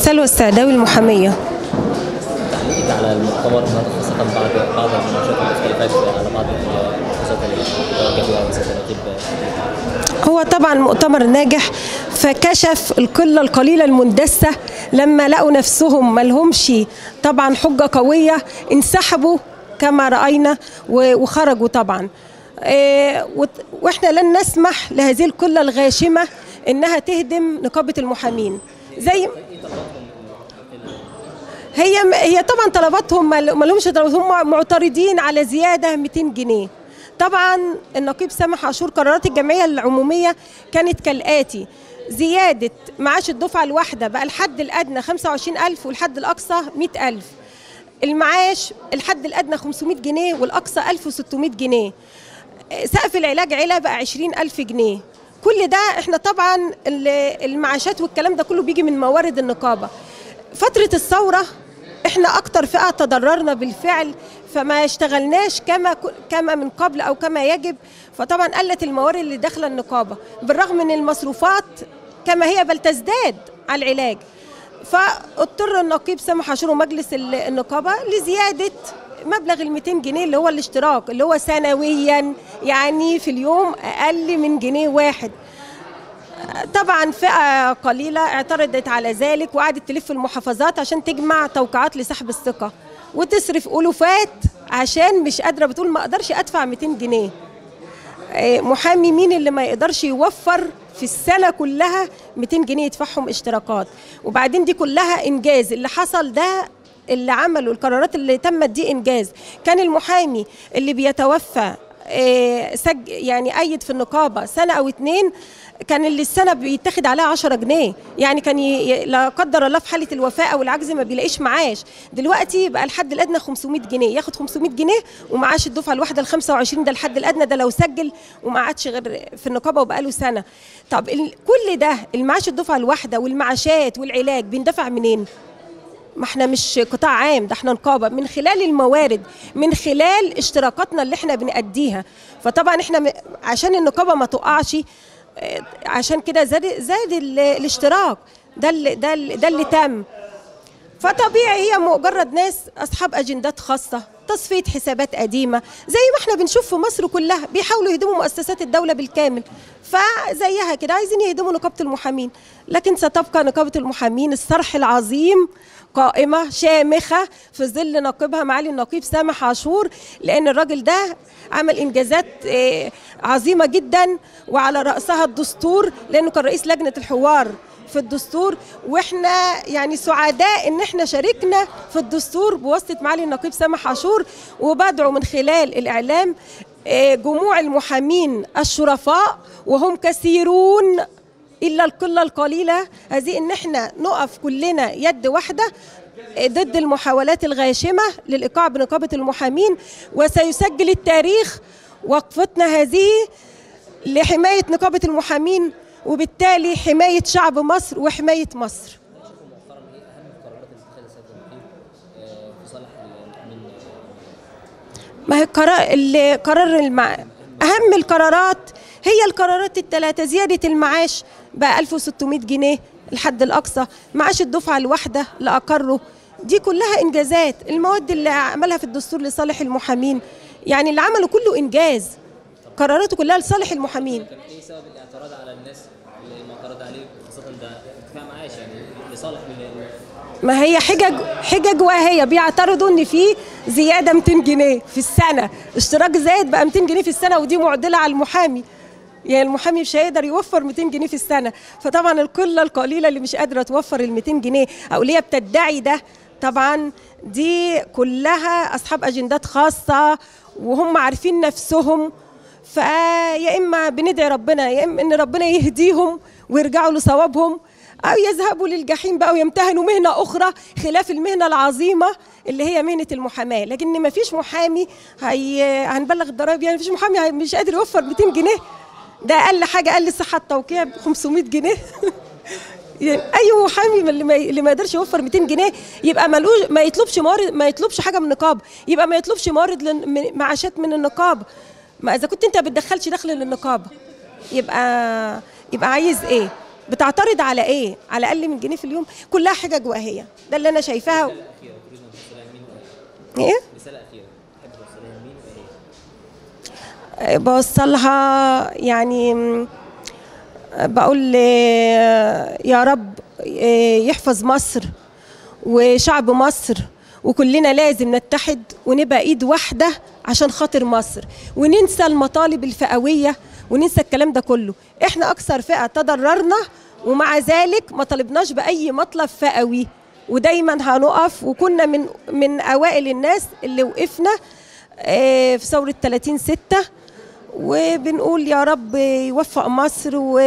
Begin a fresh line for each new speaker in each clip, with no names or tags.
سلوى السعداوي المحامية
تعليقك على المؤتمر النهارده خاصة بعد بعض المناقشات والاختلافات على بعض الجزئيات اللي توجه فيها سيادة النقيب
هو طبعا مؤتمر ناجح فكشف القلة القليلة المندسة لما لقوا نفسهم ملهمش طبعا حجة قوية انسحبوا كما رأينا و- وخرجوا طبعا إيه، وت- واحنا لن نسمح لهذه القلة الغاشمة انها تهدم نقابة المحامين زي هي هي طبعا طلباتهم ما ما لهمش طلبات هم معترضين على زياده 200 جنيه طبعا النقيب سامح عاشور قرارات الجمعيه العموميه كانت كالاتي زياده معاش الدفعه الواحده بقى الحد الادنى 25000 والحد الاقصى 100000 المعاش الحد الادنى 500 جنيه والاقصى 1600 جنيه سقف العلاج علا بقى 20000 جنيه كل ده احنا طبعا ال- المعاشات والكلام ده كله بيجي من موارد النقابه فتره الثوره احنا اكتر فئه تضررنا بالفعل فما اشتغلناش كما كما من قبل او كما يجب فطبعا قلت الموارد اللي داخله النقابه بالرغم من المصروفات كما هي بل تزداد على العلاج فاضطر النقيب سامح عاشور ومجلس ال- النقابه لزياده مبلغ ال 200 جنيه اللي هو الاشتراك اللي هو سنويا يعني في اليوم اقل من جنيه واحد طبعا فئه قليله اعترضت على ذلك وقعدت تلف المحافظات عشان تجمع توقيعات لسحب الثقه وتصرف الوفات عشان مش قادره بتقول ما اقدرش ادفع 200 جنيه آه، محامي مين اللي ما يقدرش يوفر في السنة كلها 200 جنيه يدفعهم اشتراكات وبعدين دي كلها إنجاز اللي حصل ده اللي عملوا القرارات اللي تمت دي إنجاز كان المحامي اللي بيتوفى آه، سج يعني أيد في النقابة سنة أو اتنين كان اللي السنة بيتاخد عليها 10 جنيه يعني كان ي... ي- لا قدر الله في حالة الوفاة أو العجز ما بيلاقيش معاش دلوقتي بقى الحد الأدنى 500 جنيه ياخد 500 جنيه ومعاش الدفعة الواحدة ال 25 ده الحد الأدنى ده لو سجل وما عادش غير في النقابة وبقاله سنة طب ال... كل ده المعاش الدفعة الواحدة والمعاشات والعلاج بيندفع منين؟ ما احنا مش قطاع عام ده احنا نقابه من خلال الموارد من خلال اشتراكاتنا اللي احنا بنأديها فطبعا احنا م- عشان النقابه ما تقعش اه، عشان كده زاد زاد ال- الاشتراك ده اللي ده اللي ده اللي تم فطبيعي هي مجرد ناس اصحاب اجندات خاصه تصفيه حسابات قديمه زي ما احنا بنشوف في مصر كلها بيحاولوا يهدموا مؤسسات الدوله بالكامل فزيها كده عايزين يهدموا نقابه المحامين لكن ستبقى نقابه المحامين الصرح العظيم قائمة شامخة في ظل نقيبها معالي النقيب سامح عاشور لأن الراجل ده عمل إنجازات آه، عظيمة جدا وعلى رأسها الدستور لأنه كان رئيس لجنة الحوار في الدستور واحنا يعني سعداء ان احنا شاركنا في الدستور بواسطه معالي النقيب سامح عاشور وبدعو من خلال الاعلام آه، جموع المحامين الشرفاء وهم كثيرون الا القله القليله هذه ان احنا نقف كلنا يد واحده ضد المحاولات الغاشمه للايقاع بنقابه المحامين وسيسجل التاريخ وقفتنا هذه لحمايه نقابه المحامين وبالتالي حمايه شعب مصر وحمايه مصر
مؤخرا ايه اهم القرارات اللي اتخذها سيادة النقيب آه، في صالح المحامين
ما هي قرار القرار المع... اهم القرارات هي القرارات الثلاثه زياده المعاش بقى 1600 جنيه الحد الاقصى معاش الدفعه الواحده لاقره دي كلها انجازات المواد اللي عملها في الدستور لصالح المحامين يعني اللي عمله كله انجاز قراراته كلها لصالح المحامين
كان ايه سبب الاعتراض على الناس اللي معترض عليه خاصة ده ارتفاع معاش يعني لصالح من
ما هي حجج حجج واهيه بيعترضوا ان في زياده 200 جنيه في السنه اشتراك زايد بقى 200 جنيه في السنه ودي معضله على المحامي يعني المحامي مش هيقدر يوفر 200 جنيه في السنه فطبعا القله القليله اللي مش قادره توفر ال 200 جنيه او اللي هي بتدعي ده طبعا دي كلها اصحاب اجندات خاصه وهم عارفين نفسهم فيا اما بندعي ربنا يا اما ان ربنا يهديهم ويرجعوا لصوابهم او يذهبوا للجحيم بقى ويمتهنوا مهنه اخرى خلاف المهنه العظيمه اللي هي مهنه المحاماه لكن ما فيش محامي هي هنبلغ الضرايب يعني ما فيش محامي هي- مش قادر يوفر 200 جنيه ده اقل حاجه اقل صحه التوقيع ب 500 جنيه يعني اي محامي من اللي ما اللي ما يقدرش يوفر 200 جنيه يبقى ملوش ما يطلبش موارد ما يطلبش حاجه من النقابه يبقى ما يطلبش موارد لن- من- معاشات من النقابه ما اذا كنت انت ما بتدخلش دخل للنقابه يبقى يبقى عايز ايه بتعترض على ايه على اقل من جنيه في اليوم كلها حجج واهيه ده اللي انا شايفاها ايه
رساله اخيره تحب توصليها لمين وايه؟
بوصلها يعني م، بقول آه، يا رب آه، يحفظ مصر وشعب مصر وكلنا لازم نتحد ونبقى ايد واحده عشان خاطر مصر وننسى المطالب الفئويه وننسى الكلام ده كله احنا اكثر فئه تضررنا ومع ذلك ما طلبناش باي مطلب فئوي ودايما هنقف وكنا من من اوائل الناس اللي وقفنا آه، في ثوره 30 6 وبنقول يا رب يوفق مصر و...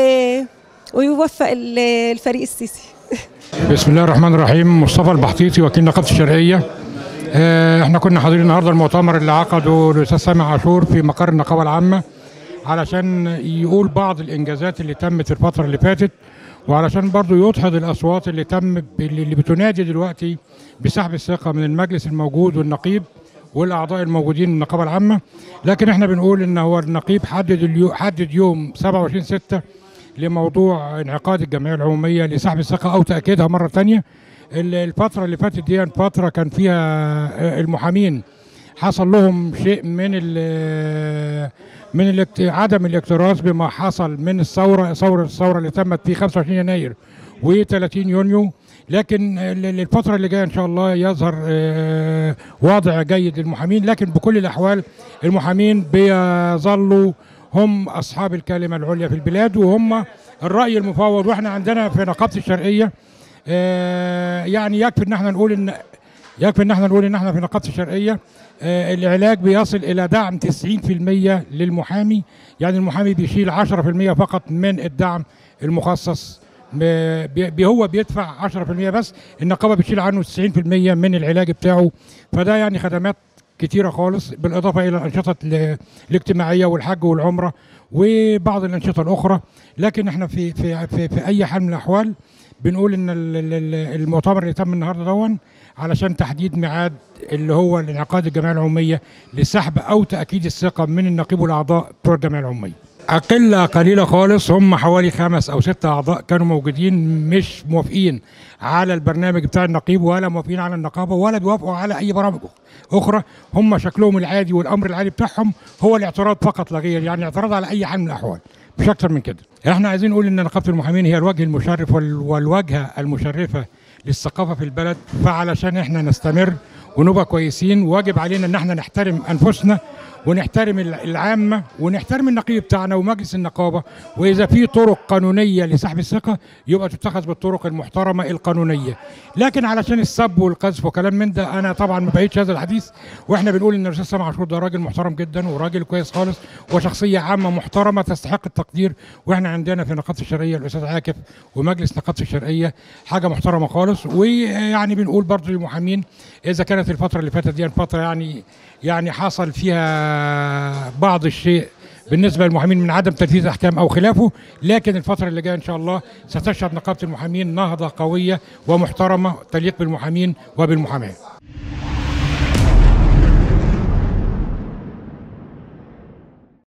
ويوفق ال- الفريق السيسي
بسم الله الرحمن الرحيم مصطفى البحطيطي وكيل نقابه الشرقيه آه، احنا كنا حاضرين النهارده المؤتمر اللي عقده الاستاذ سامح عاشور في مقر النقابه العامه علشان يقول بعض الانجازات اللي تمت الفتره اللي فاتت وعلشان برضو يدحض الاصوات اللي تم ب- اللي بتنادي دلوقتي بسحب الثقه من المجلس الموجود والنقيب والاعضاء الموجودين من النقابه العامه لكن احنا بنقول ان هو النقيب حدد اليو حدد يوم 27 6 لموضوع انعقاد الجمعيه العموميه لسحب الثقه او تاكيدها مره ثانيه الفتره اللي فاتت دي فتره كان فيها آه، المحامين حصل لهم شيء من ال من الاكت- عدم الاكتراث بما حصل من الثوره ثوره الثوره اللي تمت في 25 يناير و30 يونيو لكن ال- ال- الفتره اللي جايه ان شاء الله يظهر آه، وضع جيد للمحامين لكن بكل الاحوال المحامين بيظلوا هم اصحاب الكلمه العليا في البلاد وهم الراي المفوض واحنا عندنا في نقابه الشرقيه آه، يعني يكفي ان احنا نقول ان يكفي ان احنا نقول ان احنا في نقابه الشرقيه آه، العلاج بيصل الى دعم 90% للمحامي يعني المحامي بيشيل 10% فقط من الدعم المخصص ب- بي هو بيدفع 10% بس النقابه بتشيل عنه 90% من العلاج بتاعه فده يعني خدمات كتيرة خالص بالإضافة إلى الأنشطة ال- الاجتماعية والحج والعمرة وبعض الأنشطة الأخرى لكن احنا في في في, في أي حال من الأحوال بنقول إن ال- ال- ال- المؤتمر اللي تم النهارده دون علشان تحديد ميعاد اللي هو الانعقاد الجمعية العمومية لسحب أو تأكيد الثقة من النقيب والأعضاء بتوع الجمعية العمومية. أقلة قليلة خالص هم حوالي خمس أو ست أعضاء كانوا موجودين مش موافقين على البرنامج بتاع النقيب ولا موافقين على النقابة ولا بيوافقوا على أي برامج أخرى هم شكلهم العادي والأمر العادي بتاعهم هو الاعتراض فقط لا غير يعني اعتراض على أي حال من الأحوال مش أكتر من كده احنا عايزين نقول إن نقابة المحامين هي الوجه المشرف وال- والواجهة المشرفة للثقافة في البلد فعلشان احنا نستمر ونبقى كويسين واجب علينا ان احنا نحترم انفسنا ونحترم ال- العامه ونحترم النقيب بتاعنا ومجلس النقابه واذا في طرق قانونيه لسحب الثقه يبقى تتخذ بالطرق المحترمه القانونيه لكن علشان السب والقذف وكلام من ده انا طبعا ما بقيتش هذا الحديث واحنا بنقول ان الاستاذ سامح عاشور ده راجل محترم جدا وراجل كويس خالص وشخصيه عامه محترمه تستحق التقدير واحنا عندنا في نقابه الشرقيه الاستاذ عاكف ومجلس نقابه الشرقيه حاجه محترمه خالص ويعني بنقول برضو للمحامين اذا كانت الفتره اللي فاتت دي فتره يعني يعني حصل فيها بعض الشيء بالنسبه للمحامين من عدم تنفيذ احكام او خلافه لكن الفتره اللي جايه ان شاء الله ستشهد نقابه المحامين نهضه قويه ومحترمه تليق بالمحامين وبالمحاماه